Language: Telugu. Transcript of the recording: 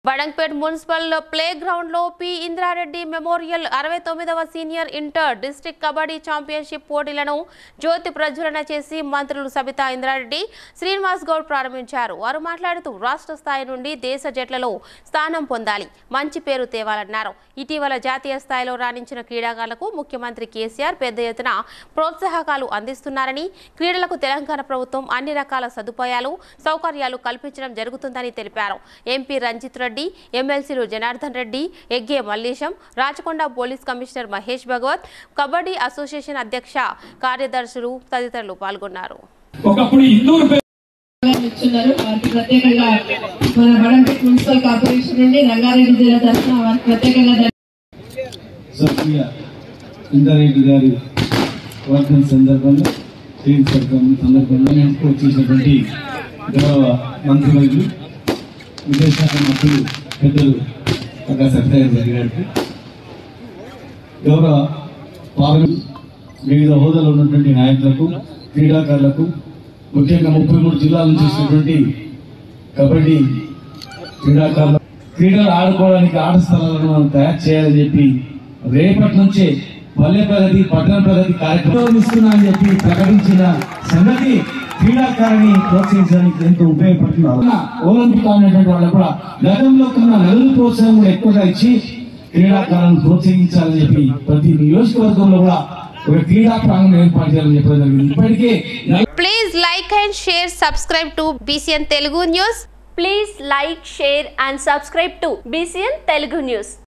బడంగ్పేట్ మున్సిపల్ ప్లే గ్రౌండ్ లో పి ఇంద్రారెడ్డి మెమోరియల్ అరవై తొమ్మిదవ senior inter district kabaddi championship పోటీలను జ్యోతి ప్రజ్వలన చేసి మంత్రులు సబితా ఇంద్రారెడ్డి శ్రీనివాస్ గౌడ్ ప్రారంభించారు వారు మాట్లాడుతూ రాష్ట్ర స్థాయి నుండి దేశ జట్లలో స్థానం పొందాలి మంచి పేరు తేవాలన్నారు ఇటీవల జాతీయ స్థాయిలో రాణించిన క్రీడాకారులకు ముఖ్యమంత్రి కేసీఆర్ పెద్ద ఎత్తున ప్రోత్సాహకాలు అందిస్తున్నారని క్రీడలకు తెలంగాణ ప్రభుత్వం అన్ని రకాల సదుపాయాలు సౌకర్యాలు కల్పించడం జరుగుతుందని తెలిపారు ఎంపీ రంజిత్ రెడ్డి ఎమ్మెల్సీలు Janardhan Reddy Egge Mallesham Rachakonda police commissioner Mahesh Bhagwat kabaddi association అధ్యక్ష కార్యదర్శులు తదితరులు పాల్గొన్నారు ఒకప్పుడు ఇందూరు పేరు ఇచ్చున్నారు వారికి ప్రత్యేకంగా మన బడంపేట్ మున్సిపల్ కార్పొరేషన్ నుండి రంగారెడ్డి జిల్లా తరఫున వారికి ప్రత్యేకంగా ధన్యవాదాలు. స్వర్గీయ ఇందారెడ్డి గారి వర్ధన్ సందర్భంగా టీం సందర్భంగా నేను వచ్చేసినటువంటి గౌరవ మంత్రివర్యులు విదేశాంగ మంత్రులు పెద్దలు ఒక సత్యనారాయణ రెడ్డి గారికి గౌరవ పార్లమెంట్ వివిధ హోదాలో ఉన్నటువంటి నాయకులకు క్రీడాకారులకు ముఖ్యంగా ముప్పై మూడు జిల్లాల నుంచి వచ్చినటువంటి కబడ్డీ క్రీడాకారులు క్రీడలు ఆడుకోవడానికి ఆట స్థలాలను మనం తయారు చేయాలని చెప్పి రేపటి నుంచే పల్లె ప్రగతి పట్టణ ప్రగతి కార్యక్రమం ఇస్తున్నా అని చెప్పి ప్రకటించిన సంగతి క్రీడాకారుని ప్రోత్సహించడానికి ఎంతో ఉపయోగపడుతుంది ఒలింపిక్ అనేటువంటి వాళ్ళు కూడా గతంలో కన్నా నలుగురు ప్రోత్సాహం కూడా ఎక్కువగా ఇచ్చి క్రీడాకారులను ప్రోత్సహించాలని చెప్పి ప్రతి నియోజకవర్గంలో కూడా ఒక క్రీడా ప్రాంగణం ఏర్పాటు చేయాలని చెప్పడం జరిగింది ఇప్పటికే please like and share subscribe to BCN Telugu news Please like, share and subscribe to BCN Telugu News.